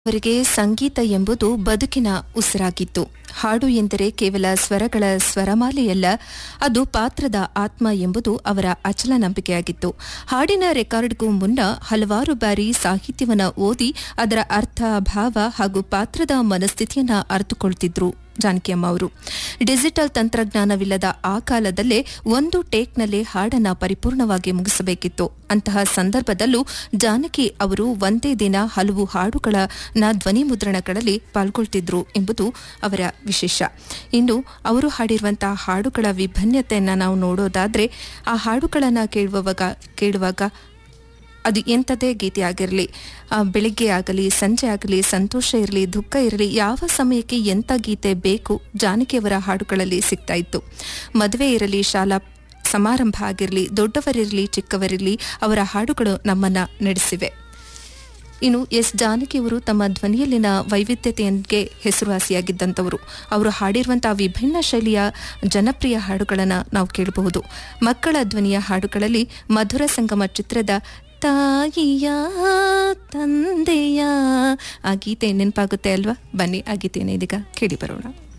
ಅವರಿಗೆ ಸಂಗೀತ ಎಂಬುದು ಬದುಕಿನ ಉಸಿರಾಗಿತ್ತು ಹಾಡು ಎಂದರೆ ಕೇವಲ ಸ್ವರಗಳ ಸ್ವರಮಾಲೆಯಲ್ಲ ಅದು ಪಾತ್ರದ ಆತ್ಮ ಎಂಬುದು ಅವರ ಅಚಲ ನಂಬಿಕೆಯಾಗಿತ್ತು ಹಾಡಿನ ರೆಕಾರ್ಡ್ಗೂ ಮುನ್ನ ಹಲವಾರು ಬಾರಿ ಸಾಹಿತ್ಯವನ್ನ ಓದಿ ಅದರ ಅರ್ಥ ಭಾವ ಹಾಗೂ ಪಾತ್ರದ ಮನಸ್ಥಿತಿಯನ್ನ ಅರ್ಥಕೊಳ್ತಿದ್ರು ಜಾನಕಿಯಮ್ಮ ಅವರು ಡಿಜಿಟಲ್ ತಂತ್ರಜ್ಞಾನವಿಲ್ಲದ ಆ ಕಾಲದಲ್ಲೇ ಒಂದು ಟೇಕ್ನಲ್ಲೇ ಹಾಡನ್ನ ಪರಿಪೂರ್ಣವಾಗಿ ಮುಗಿಸಬೇಕಿತ್ತು ಅಂತಹ ಸಂದರ್ಭದಲ್ಲೂ ಜಾನಕಿ ಅವರು ಒಂದೇ ದಿನ ಹಲವು ಹಾಡುಗಳನ್ನ ಧ್ವನಿ ಮುದ್ರಣಗಳಲ್ಲಿ ಪಾಲ್ಗೊಳ್ತಿದ್ರು ಎಂಬುದು ಅವರ ವಿಶೇಷ ಇನ್ನು ಅವರು ಹಾಡಿರುವಂತಹ ಹಾಡುಗಳ ವಿಭಿನ್ನತೆಯನ್ನ ನಾವು ನೋಡೋದಾದ್ರೆ ಆ ಹಾಡುಗಳನ್ನ ಕೇಳುವಾಗ ಕೇಳುವಾಗ ಅದು ಎಂಥದೇ ಗೀತೆ ಆಗಿರಲಿ ಬೆಳಿಗ್ಗೆ ಆಗಲಿ ಸಂಜೆ ಆಗಲಿ ಸಂತೋಷ ಇರಲಿ ದುಃಖ ಇರಲಿ ಯಾವ ಸಮಯಕ್ಕೆ ಎಂಥ ಗೀತೆ ಬೇಕು ಜಾನಕಿಯವರ ಹಾಡುಗಳಲ್ಲಿ ಸಿಗ್ತಾ ಇತ್ತು ಮದುವೆ ಇರಲಿ ಶಾಲಾ ಸಮಾರಂಭ ಆಗಿರಲಿ ದೊಡ್ಡವರಿರಲಿ ಚಿಕ್ಕವರಿರಲಿ ಅವರ ಹಾಡುಗಳು ನಮ್ಮನ್ನ ನಡೆಸಿವೆ ಇನ್ನು ಎಸ್ ಜಾನಕಿಯವರು ತಮ್ಮ ಧ್ವನಿಯಲ್ಲಿನ ವೈವಿಧ್ಯತೆಗೆ ಹೆಸರುವಾಸಿಯಾಗಿದ್ದಂಥವರು ಅವರು ಹಾಡಿರುವಂತಹ ವಿಭಿನ್ನ ಶೈಲಿಯ ಜನಪ್ರಿಯ ಹಾಡುಗಳನ್ನು ನಾವು ಕೇಳಬಹುದು ಮಕ್ಕಳ ಧ್ವನಿಯ ಹಾಡುಗಳಲ್ಲಿ ಮಧುರ ಸಂಗಮ ಚಿತ್ರದ ತಾಯಿಯ ತಂದೆಯ ಆ ಗೀತೆ ನೆನಪಾಗುತ್ತೆ ಅಲ್ವಾ ಬನ್ನಿ ಆ ಗೀತೆಯನ್ನು ಇದೀಗ ಕೇಳಿ ಬರೋಣ